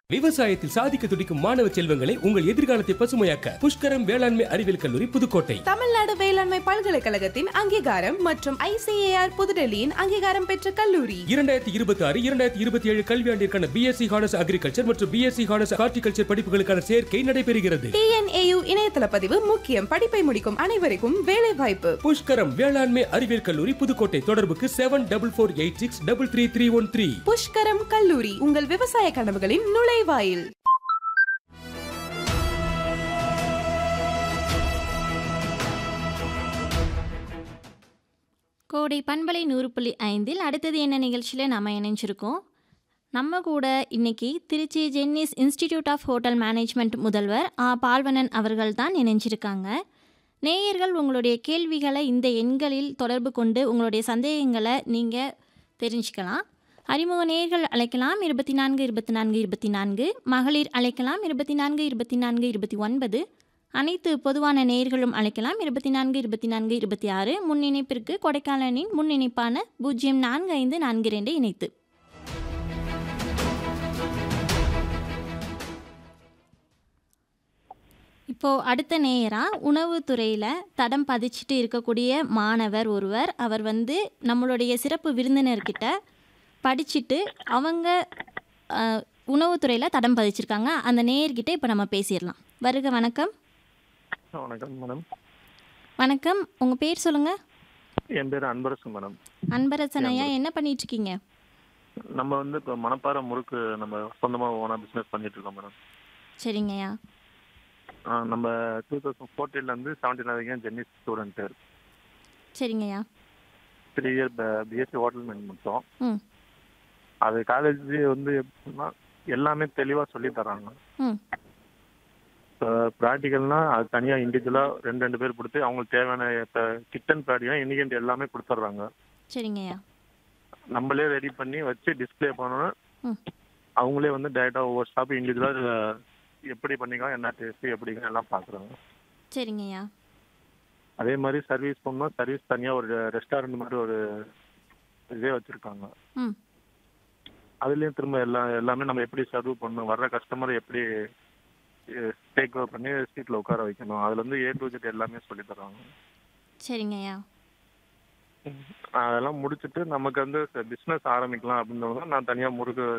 விவசாயத்தில் சாதிக்க துடிக்கும் மாணவ செல்வங்களை உங்கள் எதிர்காலத்தை பசுமையாக்க புஷ்கரம் வேளாண்மை அறிவியல் கல்லூரி புதுக்கோட்டை தமிழ்நாடு வேளாண்மை பல்கலைக்கழகத்தின் அங்கீகாரம் மற்றும் ஐசிஏஆர் புதுடெல்லியின் அங்கீகாரம் பெற்ற கல்லூரி இரண்டாயிரத்தி இருபத்தி ஆறு இரண்டாயிரத்தி இருபத்தி ஏழு கல்வியாண்டிற்கான பிஎஸ்சி ஹானர்ஸ் அக்ரிகல்ச்சர் மற்றும் பிஎஸ்சி ஹானர்ஸ் ஹார்டிகல்ச்சர் படிப்புகளுக்கான சேர்க்கை நடைபெறுகிறது டிஎன்ஏயு இணையதள பதிவு முக்கியம் படிப்பை முடிக்கும் அனைவருக்கும் வேலை வாய்ப்பு புஷ்கரம் வேளாண்மை அறிவியல் கல்லூரி புதுக்கோட்டை தொடர்புக்கு seven double four eight six double three three one three Pushkaram கல்லூரி உங்கள் விவசாய கனவுகளின் நுழைவாயில் கோடை பண்பலை நூறு புள்ளி ஐந்தில் அடுத்தது என்ன நிகழ்ச்சியில் நம்ம இணைஞ்சிருக்கோம் நம்ம கூட இன்னைக்கு Tiruchi Jennys institute of hotel management முதல்வர் ஆ பால்வனன் அவர்கள் தான் இணைஞ்சிருக்காங்க நேயர்கள் உங்களுடைய கேள்விகளை இந்த எண்களில் தொடர்பு கொண்டு உங்களுடைய சந்தேகங்களை நீங்கள் தெரிஞ்சுக்கலாம் அறிமுக நேயர்கள் அழைக்கலாம் இருபத்தி நான்கு இருபத்தி நான்கு இருபத்தி நான்கு மகளிர் அழைக்கலாம் இருபத்தி நான்கு இருபத்தி நான்கு இருபத்தி ஒன்பது அனைத்து பொதுவான நேயர்களும் அழைக்கலாம் இருபத்தி நான்கு இருபத்தி நான்கு இருபத்தி ஆறு முன் இணைப்பிற்கு கொடைக்கானலின் முன் இணைப்பான பூஜ்ஜியம் நான்கு ஐந்து நான்கு இரண்டு இணைத்து இப்போது அடுத்த நேயராக உணவுத்துறையில் தடம் பதிச்சிட்டு இருக்கக்கூடிய மாணவர் ஒருவர் அவர் வந்து நம்மளுடைய சிறப்பு விருந்தினர்கிட்ட படிச்சுட்டு அவங்க அஹ், உணவுத்துறையில் தடம் பதிச்சிருக்காங்க அந்த நேயர்கிட்ட இப்போ நம்ம பேசிடலாம் வருக வணக்கம் வணக்கம் மேடம் வணக்கம் உங்கள் பேர் சொல்லுங்கள் என் பேர் அன்பரசு மேடம் அன்பரசன் ஐயா என்ன பண்ணிட்டு இருக்கீங்க நம்ம வந்து இப்போ மணப்பாறை முறுக்கு நம்ம சொந்தமாக ஓனாக பிஸ்னஸ் பண்ணிட்டு இருக்கோம் மேடம் சரிங்கய்யா ஆ, நம்ம டூ தௌசண்ட் ஃபோர்டீன்லேருந்து செவன்டீன் வரைக்கும் ஜென்னி ஸ்டூடெண்ட்டு சரிங்கய்யா three year B Sc hotel man முடித்தோம் ம் அது காலேஜ் வந்து எப்படின்னா எல்லாமே தெளிவாக சொல்லி தராங்க ம் இப்போ ப்ராக்டிக்கல்னா அது தனியாக இண்டிவிஜுவலாக ரெண்டு ரெண்டு பேர் கொடுத்து அவங்களுக்கு தேவையான இப்போ கிச்சன் ப்ராக்டிக்கல் இன்டிகெண்ட் எல்லாமே கொடுத்துட்றாங்க சரிங்கய்யா நம்மளே ரெடி பண்ணி வச்சு டிஸ்ப்ளே பண்ணணும் ம் அவங்களே வந்து டேரெக்டாக ஒவ்வொரு ஷாப் இண்டிவிஜுவலாக எப்படி பண்ணிக்கலாம் என்ன டேஸ்ட்டு எப்படிங்க எல்லாம் பார்க்குறாங்க சரிங்கய்யா அதே மாதிரி சர்வீஸ் பண்ணோம் சர்வீஸ் தனியாக ஒரு ரெஸ்டாரண்ட் மாதிரி ஒரு இதே வச்சுருக்காங்க ம் அதுலேயும் திரும்ப எல்லாம் எல்லாமே நம்ம எப்படி சர்வ் பண்ணணும் வர்ற கஸ்டமரை எப்படி டேக் ஓவர் பண்ணி சீட்டில் உட்கார வைக்கணும் அதுலேருந்து ஏ டு ஜெட் எல்லாமே சொல்லி தராங்க சரிங்கய்யா அதெல்லாம் முடிச்சுட்டு நமக்கு வந்து பிஸ்னஸ் ஆரம்பிக்கலாம் அப்படின்னு நான் தனியாக முறுக்கு